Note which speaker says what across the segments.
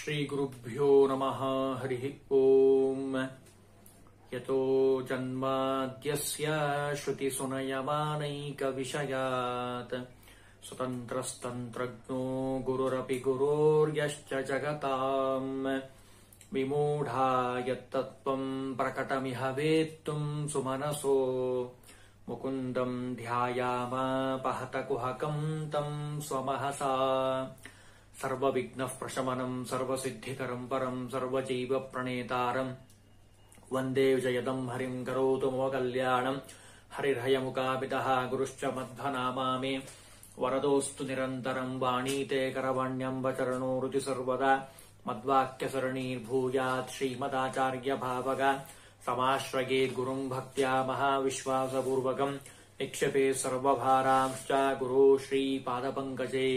Speaker 1: श्रीगुरुभ्यो नमः हरिः ओम् यतो जन्माद्यस्य श्रुतिसुनयमानैकविषयात् स्वतन्त्रस्तन्त्रज्ञो गुरुरपि गुरोर्यश्च जगताम् विमूढा यत्तत्त्वम् प्रकटमिह वेत्तुम् सुमनसो मुकुन्दम् ध्यायामापहतकुहकम् तम् स्वमहसा सर्वविघ्नः प्रशमनम् सर्वसिद्धिकरम् परम् सर्वजैवप्रणेतारम् वन्दे जयदम् हरिम् करोतु मम कल्याणम् हरिर्हयमुकापितः गुरुश्च मध्वनामा मे वरदोऽस्तु निरन्तरम् वाणीते करवाण्यम्बचरणो हृदि सर्वदा मद्वाक्यसरणीर्भूयात् श्रीमदाचार्यभावग समाश्रयेद्गुरुम् भक्त्या महाविश्वासपूर्वकम् निक्षेपे ಸರ್ವಭಾರಾಂಶ್ಚ ಗುರು ಶ್ರೀ ಪಾದಪಂಕಜೇ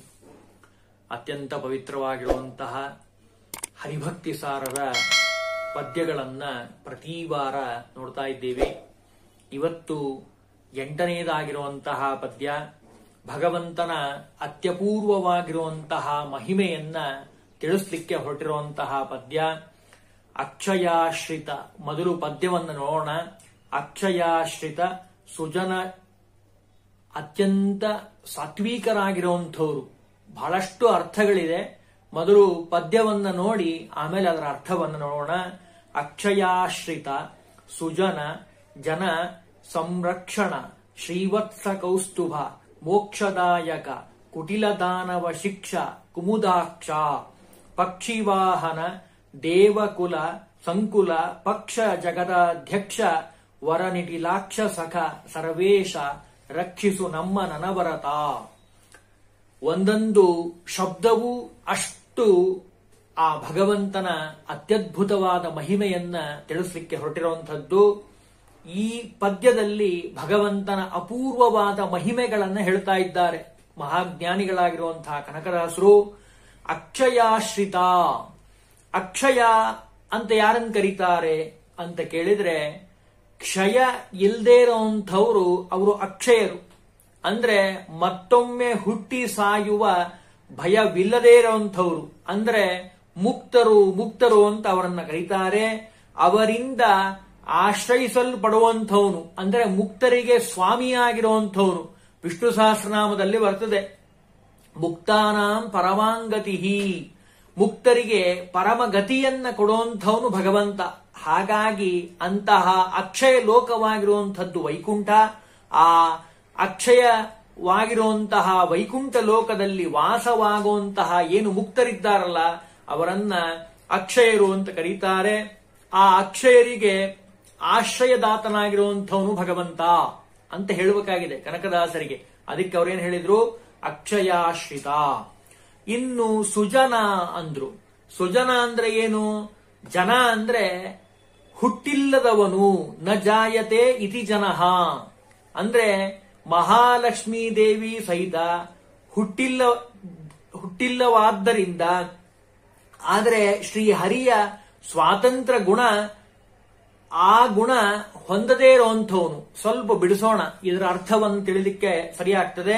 Speaker 1: ಅತ್ಯಂತ ಪವಿತ್ರವಾಗಿರುವಂತಹ ಹರಿಭಕ್ತಿ ಸಾರದ ಪದ್ಯಗಳನ್ನ ಪ್ರತಿ ವಾರ ನೋಡ್ತಾ ಇದ್ದೇವೆ ಇವತ್ತು ಎಂಟನೆಯದಾಗಿರುವಂತಹ ಪದ್ಯ ಭಗವಂತನ ಅತ್ಯಪೂರ್ವವಾಗಿರುವಂತಹ ಮಹಿಮೆಯನ್ನ ತಿಳಿಸ್ಲಿಕ್ಕೆ ಹೊರಟಿರುವಂತಹ ಪದ್ಯ ಅಕ್ಷಯಾಶ್ರಿತ ಮೊದಲು ಪದ್ಯವನ್ನು ನೋಡೋಣ ಅಕ್ಷಯಾಶ್ರಿತ ಸುಜನ ಅತ್ಯಂತ ಸಾತ್ವಿಕರಾಗಿರುವಂಥವ್ರು ಬಹಳಷ್ಟು ಅರ್ಥಗಳಿದೆ ಮೊದಲು ಪದ್ಯವನ್ನ ನೋಡಿ ಆಮೇಲೆ ಅದರ ಅರ್ಥವನ್ನು ನೋಡೋಣ ಅಕ್ಷಯಾಶ್ರಿತ ಸುಜನ ಜನ ಸಂರಕ್ಷಣ ಶ್ರೀವತ್ಸ ಕೌಸ್ತುಭ ಮೋಕ್ಷದಾಯಕ ಕುಟಿಲದಾನವ ಶಿಕ್ಷ ಕುಮುದಾಕ್ಷ ಪಕ್ಷಿವಾಹನ ದೇವಕುಲ ಸಂಕುಲ ಪಕ್ಷ ಜಗದಾಧ್ಯಕ್ಷ ವರನಿಟಿಲಾಕ್ಷ ಸಖ ಸರ್ವೇಶ ರಕ್ಷಿಸು ನಮ್ಮ ನನವರತ ಒಂದೊಂದು ಶಬ್ದವೂ ಅಷ್ಟು ಆ ಭಗವಂತನ ಅತ್ಯದ್ಭುತವಾದ ಮಹಿಮೆಯನ್ನ ತಿಳಿಸ್ಲಿಕ್ಕೆ ಹೊರಟಿರುವಂಥದ್ದು ಈ ಪದ್ಯದಲ್ಲಿ ಭಗವಂತನ ಅಪೂರ್ವವಾದ ಮಹಿಮೆಗಳನ್ನ ಹೇಳ್ತಾ ಇದ್ದಾರೆ ಮಹಾಜ್ಞಾನಿಗಳಾಗಿರುವಂತಹ ಕನಕದಾಸರು ಅಕ್ಷಯಾಶ್ರಿತ ಅಕ್ಷಯ ಅಂತ ಯಾರನ್ನು ಕರೀತಾರೆ ಅಂತ ಕೇಳಿದ್ರೆ ಕ್ಷಯ ಇಲ್ದೇ ಇರೋಂಥವ್ರು ಅವರು ಅಕ್ಷಯರು ಅಂದ್ರೆ ಮತ್ತೊಮ್ಮೆ ಹುಟ್ಟಿ ಸಾಯುವ ಭಯವಿಲ್ಲದೇ ಇರೋಂಥವ್ರು ಅಂದ್ರೆ ಮುಕ್ತರು ಮುಕ್ತರು ಅಂತ ಅವರನ್ನ ಕರೀತಾರೆ ಅವರಿಂದ ಆಶ್ರಯಿಸಲ್ಪಡುವಂಥವನು ಅಂದ್ರೆ ಮುಕ್ತರಿಗೆ ಸ್ವಾಮಿಯಾಗಿರುವಂಥವನು ವಿಷ್ಣು ಸಹಸ್ರನಾಮದಲ್ಲಿ ಬರ್ತದೆ ಮುಕ್ತಾನಾಂ ಪರಮಾಂಗತಿ ಮುಕ್ತರಿಗೆ ಪರಮಗತಿಯನ್ನ ಕೊಡುವಂಥವನು ಭಗವಂತ ಹಾಗಾಗಿ ಅಂತಹ ಅಕ್ಷಯ ಲೋಕವಾಗಿರುವಂಥದ್ದು ವೈಕುಂಠ ಆ ಅಕ್ಷಯವಾಗಿರುವಂತಹ ವೈಕುಂಠ ಲೋಕದಲ್ಲಿ ವಾಸವಾಗುವಂತಹ ಏನು ಮುಕ್ತರಿದ್ದಾರಲ್ಲ ಅವರನ್ನ ಅಕ್ಷಯರು ಅಂತ ಕರೀತಾರೆ ಆ ಅಕ್ಷಯರಿಗೆ ಆಶ್ರಯದಾತನಾಗಿರುವಂಥವನು ಭಗವಂತ ಅಂತ ಹೇಳಬೇಕಾಗಿದೆ ಕನಕದಾಸರಿಗೆ ಅದಕ್ಕೆ ಅವ್ರೇನ್ ಹೇಳಿದ್ರು ಅಕ್ಷಯಾಶ್ರಿತ ಇನ್ನು ಸುಜನ ಅಂದ್ರು ಸುಜನ ಅಂದ್ರೆ ಏನು ಜನ ಅಂದ್ರೆ ಹುಟ್ಟಿಲ್ಲದವನು ನ ಜಾಯತೆ ಇತಿ ಜನಃ ಅಂದ್ರೆ ಮಹಾಲಕ್ಷ್ಮೀ ದೇವಿ ಸಹಿತ ಹುಟ್ಟಿಲ್ಲ ಹುಟ್ಟಿಲ್ಲವಾದ್ದರಿಂದ ಆದರೆ ಶ್ರೀ ಹರಿಯ ಸ್ವಾತಂತ್ರ್ಯ ಗುಣ ಆ ಗುಣ ಹೊಂದದೇ ಇರುವಂಥವನು ಸ್ವಲ್ಪ ಬಿಡಿಸೋಣ ಇದರ ಅರ್ಥವನ್ನು ತಿಳಿಲಿಕ್ಕೆ ಸರಿಯಾಗ್ತದೆ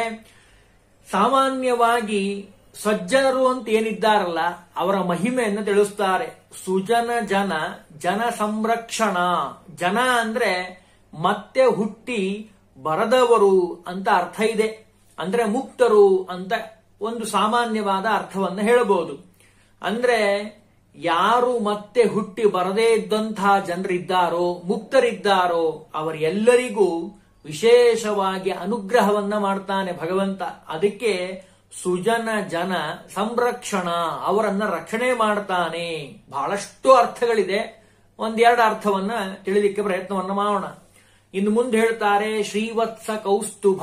Speaker 1: ಸಾಮಾನ್ಯವಾಗಿ ಸಜ್ಜನರು ಅಂತ ಏನಿದ್ದಾರಲ್ಲ ಅವರ ಮಹಿಮೆಯನ್ನು ತಿಳಿಸ್ತಾರೆ ಸುಜನ ಜನ ಜನ ಸಂರಕ್ಷಣ ಜನ ಅಂದ್ರೆ ಮತ್ತೆ ಹುಟ್ಟಿ ಬರದವರು ಅಂತ ಅರ್ಥ ಇದೆ ಅಂದ್ರೆ ಮುಕ್ತರು ಅಂತ ಒಂದು ಸಾಮಾನ್ಯವಾದ ಅರ್ಥವನ್ನು ಹೇಳಬಹುದು ಅಂದ್ರೆ ಯಾರು ಮತ್ತೆ ಹುಟ್ಟಿ ಬರದೇ ಇದ್ದಂತಹ ಜನರಿದ್ದಾರೋ ಮುಕ್ತರಿದ್ದಾರೋ ಅವರೆಲ್ಲರಿಗೂ ವಿಶೇಷವಾಗಿ ಅನುಗ್ರಹವನ್ನ ಮಾಡ್ತಾನೆ ಭಗವಂತ ಅದಕ್ಕೆ ಸುಜನ ಜನ ಸಂರಕ್ಷಣ ಅವರನ್ನ ರಕ್ಷಣೆ ಮಾಡ್ತಾನೆ ಬಹಳಷ್ಟು ಅರ್ಥಗಳಿದೆ ಒಂದೆರಡು ಅರ್ಥವನ್ನ ತಿಳಿಲಿಕ್ಕೆ ಪ್ರಯತ್ನವನ್ನ ಮಾಡೋಣ ಇನ್ನು ಮುಂದೆ ಹೇಳ್ತಾರೆ ಶ್ರೀವತ್ಸ ಕೌಸ್ತುಭ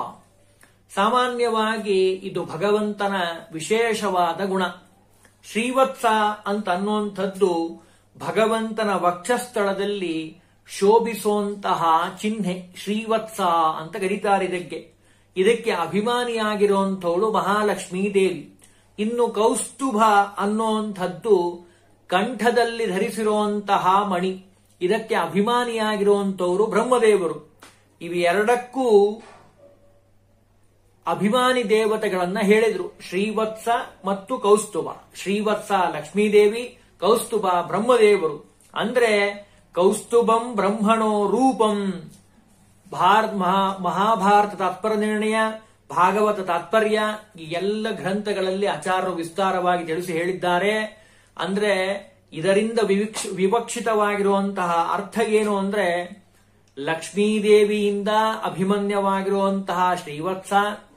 Speaker 1: ಸಾಮಾನ್ಯವಾಗಿ ಇದು ಭಗವಂತನ ವಿಶೇಷವಾದ ಗುಣ ಶ್ರೀವತ್ಸ ಅಂತ ಅನ್ನುವಂಥದ್ದು ಭಗವಂತನ ವಕ್ಷಸ್ಥಳದಲ್ಲಿ ಶೋಭಿಸುವಂತಹ ಚಿಹ್ನೆ ಶ್ರೀವತ್ಸ ಅಂತ ಕರೀತಾರೆ ಇದಕ್ಕೆ ಇದಕ್ಕೆ ಅಭಿಮಾನಿಯಾಗಿರುವಂಥವಳು ಮಹಾಲಕ್ಷ್ಮೀ ದೇವಿ ಇನ್ನು ಕೌಸ್ತುಭ ಅನ್ನುವಂಥದ್ದು ಕಂಠದಲ್ಲಿ ಧರಿಸಿರುವಂತಹ ಮಣಿ ಇದಕ್ಕೆ ಅಭಿಮಾನಿಯಾಗಿರುವಂಥವರು ಬ್ರಹ್ಮದೇವರು ಇವೆರಡಕ್ಕೂ ಅಭಿಮಾನಿ ದೇವತೆಗಳನ್ನ ಹೇಳಿದ್ರು ಶ್ರೀವತ್ಸ ಮತ್ತು ಕೌಸ್ತುಭ ಶ್ರೀವತ್ಸ ಲಕ್ಷ್ಮೀದೇವಿ ಕೌಸ್ತುಭ ಬ್ರಹ್ಮದೇವರು ಅಂದ್ರೆ ಕೌಸ್ತುಭಂ ಬ್ರಹ್ಮಣೋ ರೂಪಂ ಭಾರತ್ ಮಹಾ ಮಹಾಭಾರತ ತಾತ್ಪರ್ಯ ನಿರ್ಣಯ ಭಾಗವತ ತಾತ್ಪರ್ಯ ಈ ಎಲ್ಲ ಗ್ರಂಥಗಳಲ್ಲಿ ಆಚಾರ್ಯರು ವಿಸ್ತಾರವಾಗಿ ತಿಳಿಸಿ ಹೇಳಿದ್ದಾರೆ ಅಂದ್ರೆ ಇದರಿಂದ ವಿವಿಕ್ಷ ವಿವಕ್ಷಿತವಾಗಿರುವಂತಹ ಅರ್ಥ ಏನು ಅಂದ್ರೆ ಲಕ್ಷ್ಮೀದೇವಿಯಿಂದ ಅಭಿಮನ್ಯವಾಗಿರುವಂತಹ ಶ್ರೀವತ್ಸ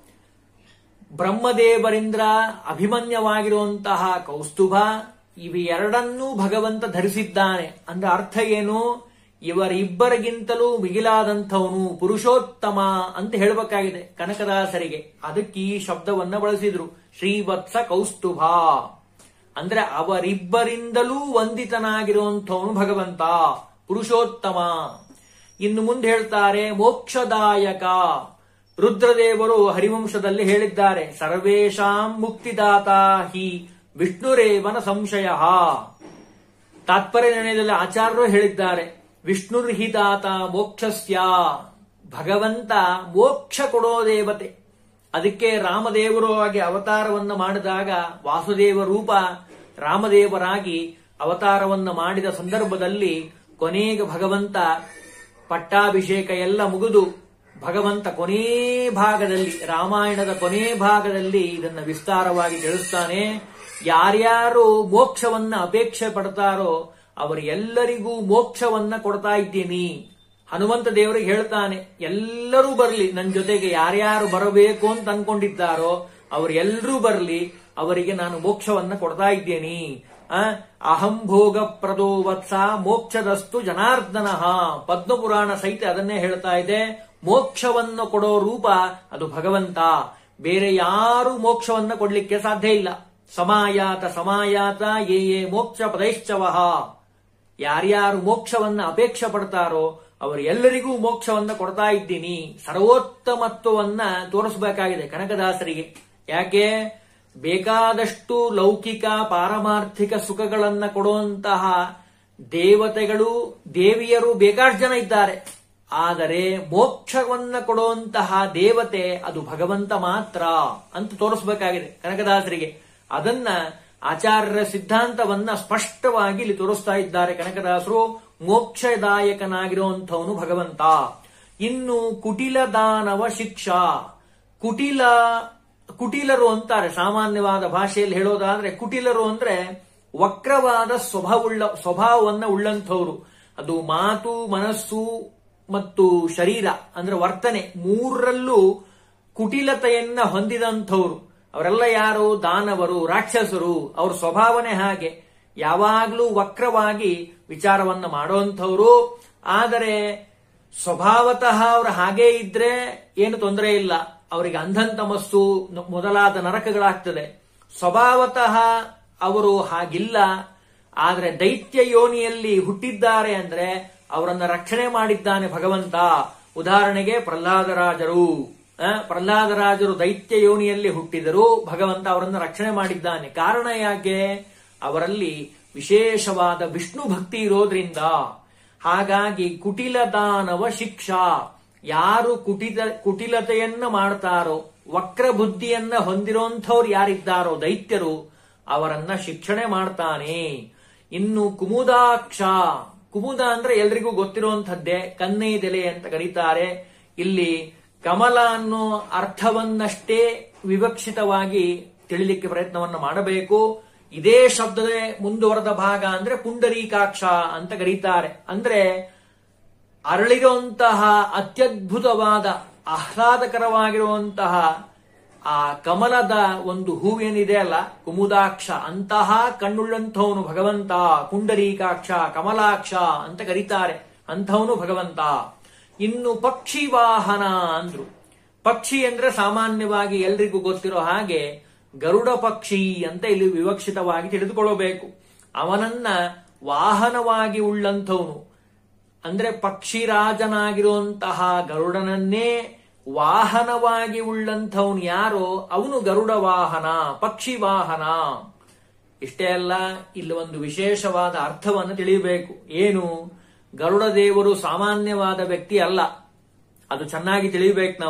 Speaker 1: ಬ್ರಹ್ಮದೇವರಿಂದ ಅಭಿಮನ್ಯವಾಗಿರುವಂತಹ ಕೌಸ್ತುಭ ಇವು ಎರಡನ್ನೂ ಭಗವಂತ ಧರಿಸಿದ್ದಾನೆ ಅಂದ್ರೆ ಅರ್ಥ ಏನು ಇವರಿಬ್ಬರಿಗಿಂತಲೂ ಮಿಗಿಲಾದಂಥವನು ಪುರುಷೋತ್ತಮ ಅಂತ ಹೇಳಬೇಕಾಗಿದೆ ಕನಕದಾಸರಿಗೆ ಅದಕ್ಕೆ ಈ ಶಬ್ದವನ್ನ ಬಳಸಿದ್ರು ಶ್ರೀವತ್ಸ ಕೌಸ್ತುಭ ಅಂದ್ರೆ ಅವರಿಬ್ಬರಿಂದಲೂ ವಂದಿತನಾಗಿರುವಂಥವನು ಭಗವಂತ ಪುರುಷೋತ್ತಮ ಇನ್ನು ಮುಂದೆ ಹೇಳ್ತಾರೆ ಮೋಕ್ಷದಾಯಕ ರುದ್ರದೇವರು ಹರಿವಂಶದಲ್ಲಿ ಹೇಳಿದ್ದಾರೆ ಸರ್ವೇಶಾಂ ಮುಕ್ತಿದಾತ ಹಿ ವಿಷ್ಣುರೇವನ ಸಂಶಯ ತಾತ್ಪರ್ಯ ನಿರ್ಣಯದಲ್ಲಿ ಆಚಾರ್ಯರು ಹೇಳಿದ್ದಾರೆ ವಿಷ್ಣುರ್ಹಿದಾತ ಮೋಕ್ಷಸ್ಯ ಭಗವಂತ ಮೋಕ್ಷ ಕೊಡೋ ದೇವತೆ ಅದಕ್ಕೆ ರಾಮದೇವರು ಆಗಿ ಅವತಾರವನ್ನ ಮಾಡಿದಾಗ ವಾಸುದೇವ ರೂಪ ರಾಮದೇವರಾಗಿ ಅವತಾರವನ್ನ ಮಾಡಿದ ಸಂದರ್ಭದಲ್ಲಿ ಕೊನೆಗೆ ಭಗವಂತ ಪಟ್ಟಾಭಿಷೇಕ ಎಲ್ಲ ಮುಗಿದು ಭಗವಂತ ಕೊನೇ ಭಾಗದಲ್ಲಿ ರಾಮಾಯಣದ ಕೊನೇ ಭಾಗದಲ್ಲಿ ಇದನ್ನ ವಿಸ್ತಾರವಾಗಿ ತಿಳಿಸ್ತಾನೆ ಯಾರ್ಯಾರು ಮೋಕ್ಷವನ್ನ ಅಪೇಕ್ಷೆ ಪಡ್ತಾರೋ ಅವರೆಲ್ಲರಿಗೂ ಮೋಕ್ಷವನ್ನ ಕೊಡ್ತಾ ಇದ್ದೀನಿ ಹನುಮಂತ ದೇವರಿಗೆ ಹೇಳ್ತಾನೆ ಎಲ್ಲರೂ ಬರ್ಲಿ ನನ್ನ ಜೊತೆಗೆ ಯಾರ್ಯಾರು ಬರಬೇಕು ಅಂತ ಅನ್ಕೊಂಡಿದ್ದಾರೋ ಅವರೆಲ್ಲರೂ ಬರ್ಲಿ ಅವರಿಗೆ ನಾನು ಮೋಕ್ಷವನ್ನ ಕೊಡ್ತಾ ಇದ್ದೇನೆ ಆ, ಅಹಂ ಭೋಗ ಪ್ರದೋ ವತ್ಸ ಮೋಕ್ಷದಸ್ತು ಜನಾರ್ದನ ಪದ್ಮಪುರಾಣ ಸಹಿತ ಅದನ್ನೇ ಹೇಳ್ತಾ ಇದೆ ಮೋಕ್ಷವನ್ನು ಕೊಡೋ ರೂಪ ಅದು ಭಗವಂತ ಬೇರೆ ಯಾರು ಮೋಕ್ಷವನ್ನ ಕೊಡ್ಲಿಕ್ಕೆ ಸಾಧ್ಯ ಇಲ್ಲ ಸಮಾಯಾತ ಸಮಾಯಾತ ಯೇ ಯೇ ಮೋಕ್ಷ ಪದೈಶ್ಚವಹ ಯಾರ್ಯಾರು ಮೋಕ್ಷವನ್ನ ಅಪೇಕ್ಷೆ ಪಡ್ತಾರೋ ಅವರೆಲ್ಲರಿಗೂ ಮೋಕ್ಷವನ್ನ ಕೊಡ್ತಾ ಇದ್ದೀನಿ ಸರ್ವೋತ್ತಮತ್ವವನ್ನ ತೋರಿಸಬೇಕಾಗಿದೆ ಕನಕದಾಸರಿಗೆ ಯಾಕೆ ಬೇಕಾದಷ್ಟು ಲೌಕಿಕ ಪಾರಮಾರ್ಥಿಕ ಸುಖಗಳನ್ನ ಕೊಡುವಂತಹ ದೇವತೆಗಳು ದೇವಿಯರು ಬೇಕಾಷ್ಟು ಜನ ಇದ್ದಾರೆ ಆದರೆ ಮೋಕ್ಷವನ್ನ ಕೊಡುವಂತಹ ದೇವತೆ ಅದು ಭಗವಂತ ಮಾತ್ರ ಅಂತ ತೋರಿಸಬೇಕಾಗಿದೆ ಕನಕದಾಸರಿಗೆ ಅದನ್ನ ಆಚಾರ್ಯರ ಸಿದ್ಧಾಂತವನ್ನ ಸ್ಪಷ್ಟವಾಗಿ ಇಲ್ಲಿ ತೋರಿಸ್ತಾ ಇದ್ದಾರೆ ಕನಕದಾಸರು ಮೋಕ್ಷದಾಯಕನಾಗಿರುವಂಥವನು ಭಗವಂತ ಇನ್ನು ಕುಟಿಲ ದಾನವ ಶಿಕ್ಷಾ ಕುಟಿಲ ಕುಟಿಲರು ಅಂತಾರೆ ಸಾಮಾನ್ಯವಾದ ಭಾಷೆಯಲ್ಲಿ ಹೇಳೋದಾದ್ರೆ ಕುಟಿಲರು ಅಂದ್ರೆ ವಕ್ರವಾದ ಸ್ವಭಾವವುಳ್ಳ ಸ್ವಭಾವವನ್ನ ಉಳ್ಳಂಥವ್ರು ಅದು ಮಾತು ಮನಸ್ಸು ಮತ್ತು ಶರೀರ ಅಂದ್ರೆ ವರ್ತನೆ ಮೂರರಲ್ಲೂ ಕುಟಿಲತೆಯನ್ನ ಹೊಂದಿದಂಥವ್ರು ಅವರೆಲ್ಲ ಯಾರು ದಾನವರು ರಾಕ್ಷಸರು ಅವ್ರ ಸ್ವಭಾವನೆ ಹಾಗೆ ಯಾವಾಗ್ಲೂ ವಕ್ರವಾಗಿ ವಿಚಾರವನ್ನ ಮಾಡುವಂಥವ್ರು ಆದರೆ ಸ್ವಭಾವತಃ ಅವ್ರು ಹಾಗೇ ಇದ್ರೆ ಏನು ತೊಂದರೆ ಇಲ್ಲ ಅವರಿಗೆ ಅಂಧಂತಮಸ್ಸು ನ- ಮೊದಲಾದ ನರಕಗಳಾಗ್ತದೆ ಸ್ವಭಾವತಃ ಅವರು ಹಾಗಿಲ್ಲ ಆದ್ರೆ ದೈತ್ಯ ಯೋನಿಯಲ್ಲಿ ಹುಟ್ಟಿದ್ದಾರೆ ಅಂದ್ರೆ ಅವರನ್ನ ರಕ್ಷಣೆ ಮಾಡಿದ್ದಾನೆ ಭಗವಂತ ಉದಾಹರಣೆಗೆ ಪ್ರಹ್ಲಾದರಾಜರು ಆ, ಪ್ರಹ್ಲಾದರಾಜರು ದೈತ್ಯ ಯೋನಿಯಲ್ಲಿ ಹುಟ್ಟಿದರು ಭಗವಂತ ಅವರನ್ನ ರಕ್ಷಣೆ ಮಾಡಿದ್ದಾನೆ ಕಾರಣ ಯಾಕೆ ಅವರಲ್ಲಿ ವಿಶೇಷವಾದ ವಿಷ್ಣು ಭಕ್ತಿ ಇರೋದ್ರಿಂದ ಹಾಗಾಗಿ ಕುಟಿಲ ದಾನವ ಶಿಕ್ಷಾ ಯಾರು ಕುಟಿಲ ಕುಟಿಲತೆಯನ್ನ ಮಾಡ್ತಾರೋ ವಕ್ರ ಬುದ್ಧಿಯನ್ನ ಹೊಂದಿರುವಂಥವ್ರು ಯಾರಿದ್ದಾರೋ ದೈತ್ಯರು ಅವರನ್ನ ಶಿಕ್ಷಣೆ ಮಾಡ್ತಾನೆ ಇನ್ನು ಕುಮುದಾಕ್ಷ ಕುಮುದ ಅಂದ್ರೆ ಎಲ್ರಿಗೂ ಗೊತ್ತಿರುವಂತಹದ್ದೇ ಕನ್ನೈದೆಲೆ ಅಂತ ಕರೀತಾರೆ ಇಲ್ಲಿ ಕಮಲ ಅನ್ನೋ ಅರ್ಥವನ್ನಷ್ಟೇ ವಿವಕ್ಷಿತವಾಗಿ ತಿಳಿಲಿಕ್ಕೆ ಪ್ರಯತ್ನವನ್ನು ಮಾಡಬೇಕು ಇದೇ ಶಬ್ದದ ಮುಂದುವರೆದ ಭಾಗ ಅಂದ್ರೆ ಪುಂಡರೀಕಾಕ್ಷ ಅಂತ ಕರೀತಾರೆ ಅಂದ್ರೆ ಅರಳಿರುವಂತಹ ಅತ್ಯದ್ಭುತವಾದ ಆಹ್ಲಾದಕರವಾಗಿರುವಂತಹ ಆ ಕಮಲದ ಒಂದು ಹೂವೇನಿದೆ ಅಲ್ಲ ಕುಮುದಾಕ್ಷ ಅಂತಹ ಕಣ್ಣುಳ್ಳಂಥವನು ಭಗವಂತ ಪುಂಡರೀಕಾಕ್ಷ ಕಮಲಾಕ್ಷ ಅಂತ ಕರೀತಾರೆ ಅಂಥವನು ಭಗವಂತ ಇನ್ನು ಪಕ್ಷಿ ವಾಹನ ಅಂದ್ರು ಪಕ್ಷಿ ಅಂದ್ರೆ ಸಾಮಾನ್ಯವಾಗಿ ಎಲ್ರಿಗೂ ಗೊತ್ತಿರೋ ಹಾಗೆ ಗರುಡ ಪಕ್ಷಿ ಅಂತ ಇಲ್ಲಿ ವಿವಕ್ಷಿತವಾಗಿ ತಿಳಿದುಕೊಳ್ಳಬೇಕು ಅವನನ್ನ ವಾಹನವಾಗಿ ಉಳ್ಳಂಥವನು ಅಂದ್ರೆ ಪಕ್ಷಿರಾಜನಾಗಿರುವಂತಹ ಗರುಡನನ್ನೇ ವಾಹನವಾಗಿ ಉಳ್ಳಂಥವನು ಯಾರೋ ಅವನು ಗರುಡ ವಾಹನ ಪಕ್ಷಿ ವಾಹನ ಇಷ್ಟೇ ಅಲ್ಲ ಇಲ್ಲಿ ಒಂದು ವಿಶೇಷವಾದ ಅರ್ಥವನ್ನು ತಿಳಿಯಬೇಕು ಏನು ಗರುಡ ದೇವರು ಸಾಮಾನ್ಯವಾದ ವ್ಯಕ್ತಿ ಅಲ್ಲ ಅದು ಚೆನ್ನಾಗಿ ತಿಳಿಯಬೇಕು ನಾವು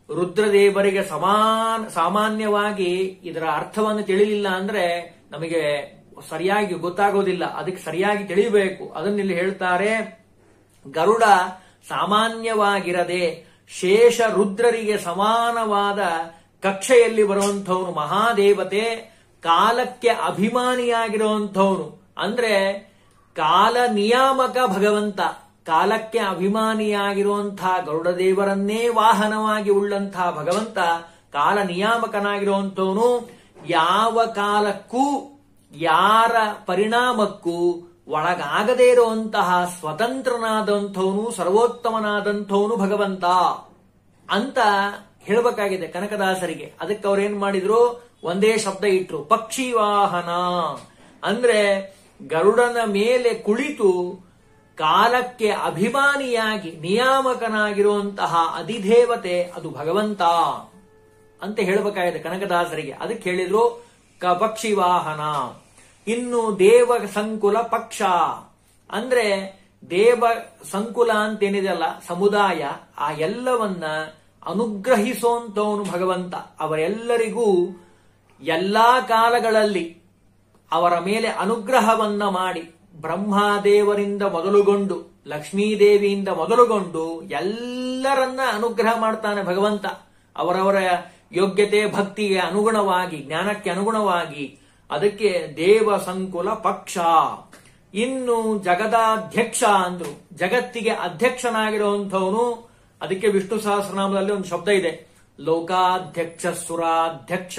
Speaker 1: ರುದ್ರದೇವರಿಗೆ ಸಮಾನ ಸಾಮಾನ್ಯವಾಗಿ ಇದರ ಅರ್ಥವನ್ನು ತಿಳಿಲಿಲ್ಲ ಅಂದ್ರೆ ನಮಗೆ ಸರಿಯಾಗಿ ಗೊತ್ತಾಗೋದಿಲ್ಲ ಅದಕ್ಕೆ ಸರಿಯಾಗಿ ತಿಳಿಯಬೇಕು ಅದನ್ನ ಇಲ್ಲಿ ಹೇಳ್ತಾರೆ ಗರುಡ ಸಾಮಾನ್ಯವಾಗಿರದೆ ಶೇಷ ರುದ್ರರಿಗೆ ಸಮಾನವಾದ ಕಕ್ಷೆಯಲ್ಲಿ ಬರುವಂಥವನು ಮಹಾದೇವತೆ ಕಾಲಕ್ಕೆ ಅಭಿಮಾನಿಯಾಗಿರುವಂಥವನು ಅಂದ್ರೆ ಕಾಲ ನಿಯಾಮಕ ಭಗವಂತ ಕಾಲಕ್ಕೆ ಅಭಿಮಾನಿಯಾಗಿರುವಂತಹ ಗರುಡದೇವರನ್ನೇ ವಾಹನವಾಗಿ ಉಳ್ಳಂತಹ ಭಗವಂತ ಕಾಲ ನಿಯಾಮಕನಾಗಿರುವಂಥವನು ಯಾವ ಕಾಲಕ್ಕೂ ಯಾರ ಪರಿಣಾಮಕ್ಕೂ ಒಳಗಾಗದೇ ಇರುವಂತಹ ಸ್ವತಂತ್ರನಾದಂಥವನು ಸರ್ವೋತ್ತಮನಾದಂಥವನು ಭಗವಂತ ಅಂತ ಹೇಳಬೇಕಾಗಿದೆ ಕನಕದಾಸರಿಗೆ ಅದಕ್ಕೆ ಅವ್ರೇನ್ ಮಾಡಿದ್ರು ಒಂದೇ ಶಬ್ದ ಇಟ್ರು ಪಕ್ಷಿ ವಾಹನ ಅಂದ್ರೆ ಗರುಡನ ಮೇಲೆ ಕುಳಿತು ಕಾಲಕ್ಕೆ ಅಭಿಮಾನಿಯಾಗಿ ನಿಯಾಮಕನಾಗಿರುವಂತಹ ಅಧಿದೇವತೆ ಅದು ಭಗವಂತ ಅಂತ ಹೇಳಬೇಕಾಗಿದೆ ಕನಕದಾಸರಿಗೆ ಅದಕ್ಕೆ ಹೇಳಿದ್ರು ಕ ಪಕ್ಷಿ ವಾಹನ ಇನ್ನು ದೇವ ಸಂಕುಲ ಪಕ್ಷ ಅಂದ್ರೆ ದೇವ ಸಂಕುಲ ಅಂತೇನಿದೆಯಲ್ಲ ಸಮುದಾಯ ಆ ಎಲ್ಲವನ್ನ ಅನುಗ್ರಹಿಸುವಂತವನು ಭಗವಂತ ಅವರೆಲ್ಲರಿಗೂ ಎಲ್ಲಾ ಕಾಲಗಳಲ್ಲಿ ಅವರ ಮೇಲೆ ಅನುಗ್ರಹವನ್ನ ಮಾಡಿ ಬ್ರಹ್ಮದೇವರಿಂದ ಮೊದಲುಗೊಂಡು ಲಕ್ಷ್ಮೀದೇವಿಯಿಂದ ಮೊದಲುಗೊಂಡು ಎಲ್ಲರನ್ನ ಅನುಗ್ರಹ ಮಾಡ್ತಾನೆ ಭಗವಂತ ಅವರವರ ಯೋಗ್ಯತೆ ಭಕ್ತಿಗೆ ಅನುಗುಣವಾಗಿ ಜ್ಞಾನಕ್ಕೆ ಅನುಗುಣವಾಗಿ ಅದಕ್ಕೆ ದೇವ ಸಂಕುಲ ಪಕ್ಷ ಇನ್ನು ಜಗದಾಧ್ಯಕ್ಷ ಅಂದ್ರು ಜಗತ್ತಿಗೆ ಅಧ್ಯಕ್ಷನಾಗಿರುವಂಥವನು ಅದಕ್ಕೆ ವಿಷ್ಣು ಸಹಸ್ರನಾಮದಲ್ಲಿ ಒಂದು ಶಬ್ದ ಇದೆ ಲೋಕಾಧ್ಯಕ್ಷ ಸುರಾಧ್ಯಕ್ಷ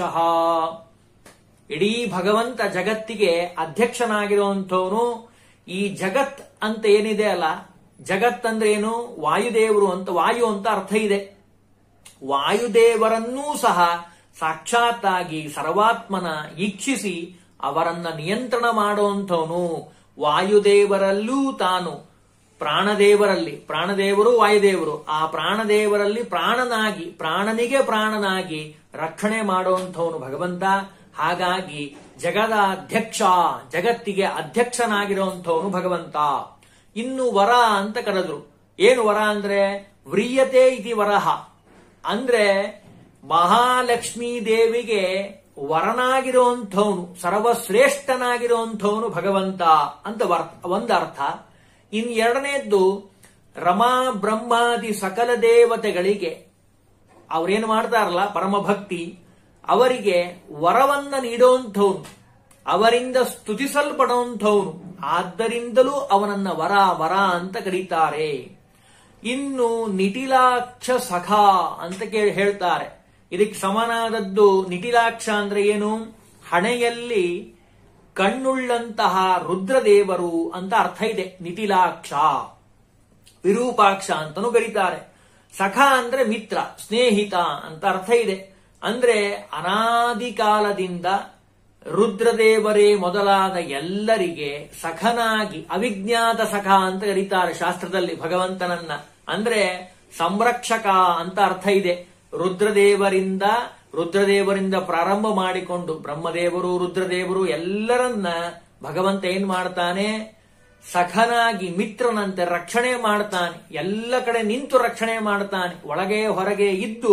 Speaker 1: ಇಡೀ ಭಗವಂತ ಜಗತ್ತಿಗೆ ಅಧ್ಯಕ್ಷನಾಗಿರುವಂಥವನು ಈ ಜಗತ್ ಅಂತ ಏನಿದೆ ಅಲ್ಲ ಜಗತ್ ಅಂದ್ರೆ ಏನು ವಾಯುದೇವರು ಅಂತ ವಾಯು ಅಂತ ಅರ್ಥ ಇದೆ ವಾಯುದೇವರನ್ನೂ ಸಹ ಸಾಕ್ಷಾತ್ತಾಗಿ ಸರ್ವಾತ್ಮನ ಈಕ್ಷಿಸಿ ಅವರನ್ನ ನಿಯಂತ್ರಣ ಮಾಡುವಂಥವನು ವಾಯುದೇವರಲ್ಲೂ ತಾನು ಪ್ರಾಣದೇವರಲ್ಲಿ ಪ್ರಾಣದೇವರು ವಾಯುದೇವರು ಆ ಪ್ರಾಣದೇವರಲ್ಲಿ ಪ್ರಾಣನಾಗಿ ಪ್ರಾಣನಿಗೆ ಪ್ರಾಣನಾಗಿ ರಕ್ಷಣೆ ಮಾಡುವಂಥವನು ಭಗವಂತ ಹಾಗಾಗಿ ಜಗದ ಅಧ್ಯಕ್ಷ ಜಗತ್ತಿಗೆ ಅಧ್ಯಕ್ಷನಾಗಿರುವಂಥವನು ಭಗವಂತ ಇನ್ನು ವರ ಅಂತ ಕರೆದ್ರು ಏನು ವರ ಅಂದ್ರೆ ವ್ರಿಯತೆ ಇತಿ ವರಹ ಅಂದ್ರೆ ಮಹಾಲಕ್ಷ್ಮೀ ದೇವಿಗೆ ವರನಾಗಿರುವಂಥವನು ಸರ್ವಶ್ರೇಷ್ಠನಾಗಿರುವಂಥವನು ಭಗವಂತ ಅಂತ ಒಂದರ್ಥ ಇನ್ ಎರಡನೇದ್ದು ರಮಾ ಬ್ರಹ್ಮಾದಿ ಸಕಲ ದೇವತೆಗಳಿಗೆ ಅವರೇನು ಮಾಡ್ತಾರಲ್ಲ ಪರಮಭಕ್ತಿ ಅವರಿಗೆ ವರವನ್ನ ನೀಡುವಂಥವನು ಅವರಿಂದ ಸ್ತುತಿಸಲ್ಪಡುವಂಥವನು ಆದ್ದರಿಂದಲೂ ಅವನನ್ನ ವರ ವರ ಅಂತ ಕರೀತಾರೆ ಇನ್ನು ನಿಟಿಲಾಕ್ಷ ಸಖ ಅಂತ ಕೇಳಿ ಹೇಳ್ತಾರೆ ಇದಕ್ಕೆ ಸಮನಾದದ್ದು ನಿಟಿಲಾಕ್ಷ ಅಂದ್ರೆ ಏನು ಹಣೆಯಲ್ಲಿ ಕಣ್ಣುಳ್ಳಂತಹ ರುದ್ರದೇವರು ಅಂತ ಅರ್ಥ ಇದೆ ನಿಟಿಲಾಕ್ಷ ವಿರೂಪಾಕ್ಷ ಅಂತನೂ ಕರೀತಾರೆ ಸಖ ಅಂದ್ರೆ ಮಿತ್ರ ಸ್ನೇಹಿತ ಅಂತ ಅರ್ಥ ಇದೆ ಅಂದ್ರೆ ಅನಾದಿ ಕಾಲದಿಂದ ರುದ್ರದೇವರೇ ಮೊದಲಾದ ಎಲ್ಲರಿಗೆ ಸಖನಾಗಿ ಅವಿಜ್ಞಾತ ಸಖ ಅಂತ ಕರೀತಾರೆ ಶಾಸ್ತ್ರದಲ್ಲಿ ಭಗವಂತನನ್ನ ಅಂದ್ರೆ ಸಂರಕ್ಷಕ ಅಂತ ಅರ್ಥ ಇದೆ ರುದ್ರದೇವರಿಂದ ರುದ್ರದೇವರಿಂದ ಪ್ರಾರಂಭ ಮಾಡಿಕೊಂಡು ಬ್ರಹ್ಮದೇವರು ರುದ್ರದೇವರು ಎಲ್ಲರನ್ನ ಭಗವಂತ ಏನ್ ಮಾಡ್ತಾನೆ ಸಖನಾಗಿ ಮಿತ್ರನಂತೆ ರಕ್ಷಣೆ ಮಾಡ್ತಾನೆ ಎಲ್ಲ ಕಡೆ ನಿಂತು ರಕ್ಷಣೆ ಮಾಡ್ತಾನೆ ಒಳಗೆ ಹೊರಗೆ ಇದ್ದು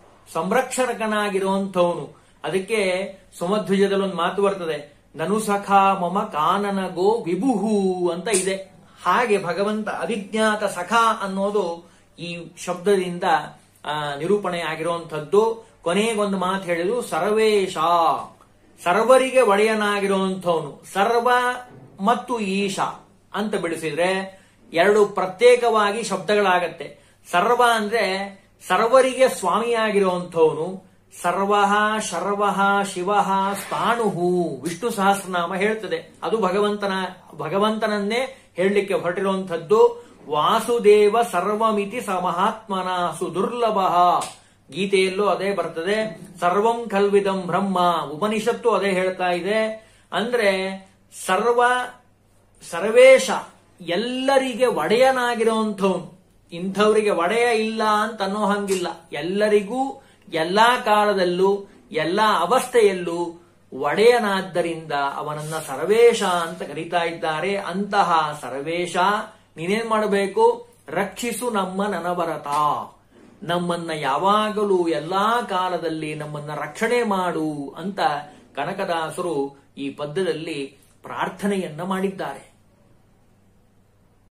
Speaker 1: ಸಂರಕ್ಷಕನಾಗಿರುವಂಥವನು ಅದಕ್ಕೆ ಸುಮಧ್ವಿಜದಲ್ಲಿ ಒಂದು ಮಾತು ಬರ್ತದೆ ನನು ಸಖ ಮಮ ಕಾನನ ಗೋ ವಿಭುಹು ಅಂತ ಇದೆ ಹಾಗೆ ಭಗವಂತ ಅವಿಜ್ಞಾತ ಸಖ ಅನ್ನೋದು ಈ ಶಬ್ದದಿಂದ ನಿರೂಪಣೆ ಆಗಿರುವಂಥದ್ದು ಕೊನೆಗೊಂದು ಮಾತು ಹೇಳಿದ್ರು ಸರ್ವೇಶ ಸರ್ವರಿಗೆ ಒಡೆಯನಾಗಿರುವಂಥವನು ಸರ್ವ ಮತ್ತು ಈಶ ಅಂತ ಬಿಡಿಸಿದ್ರೆ ಎರಡು ಪ್ರತ್ಯೇಕವಾಗಿ ಶಬ್ದಗಳಾಗತ್ತೆ ಸರ್ವ ಅಂದ್ರೆ ಸರ್ವರಿಗೆ ಸ್ವಾಮಿಯಾಗಿರುವಂಥವನು ಸರ್ವ ಶರ್ವ ಶಿವ ಸ್ಥಾಣುಹು ವಿಷ್ಣು ಸಹಸ್ರನಾಮ ಹೇಳ್ತದೆ ಅದು ಭಗವಂತನ ಭಗವಂತನನ್ನೇ ಹೇಳಲಿಕ್ಕೆ ಹೊರಟಿರುವಂಥದ್ದು ವಾಸುದೇವ ಸರ್ವಮಿತಿ ಸ ಮಹಾತ್ಮನ ಸುದುರ್ಲಭ ಗೀತೆಯಲ್ಲೂ ಅದೇ ಬರ್ತದೆ ಸರ್ವಂ ಕಲ್ವಿದಂ ಬ್ರಹ್ಮ ಉಪನಿಷತ್ತು ಅದೇ ಹೇಳ್ತಾ ಇದೆ ಅಂದ್ರೆ ಸರ್ವ ಸರ್ವೇಶ ಎಲ್ಲರಿಗೆ ಒಡೆಯನಾಗಿರುವಂಥವನು ಇಂಥವರಿಗೆ ಒಡೆಯ ಇಲ್ಲ ಅಂತ ಅನ್ನೋ ಹಂಗಿಲ್ಲ ಎಲ್ಲರಿಗೂ ಎಲ್ಲಾ ಕಾಲದಲ್ಲೂ ಎಲ್ಲಾ ಅವಸ್ಥೆಯಲ್ಲೂ ಒಡೆಯನಾದ್ದರಿಂದ ಅವನನ್ನ ಸರ್ವೇಶ ಅಂತ ಕರೀತಾ ಇದ್ದಾರೆ ಅಂತಹ ಸರ್ವೇಶ ನೀನೇನ್ ಮಾಡಬೇಕು ರಕ್ಷಿಸು ನಮ್ಮ ನನವರತ ನಮ್ಮನ್ನ ಯಾವಾಗಲೂ ಎಲ್ಲಾ ಕಾಲದಲ್ಲಿ ನಮ್ಮನ್ನ ರಕ್ಷಣೆ ಮಾಡು ಅಂತ ಕನಕದಾಸರು ಈ ಪದ್ಯದಲ್ಲಿ ಪ್ರಾರ್ಥನೆಯನ್ನ ಮಾಡಿದ್ದಾರೆ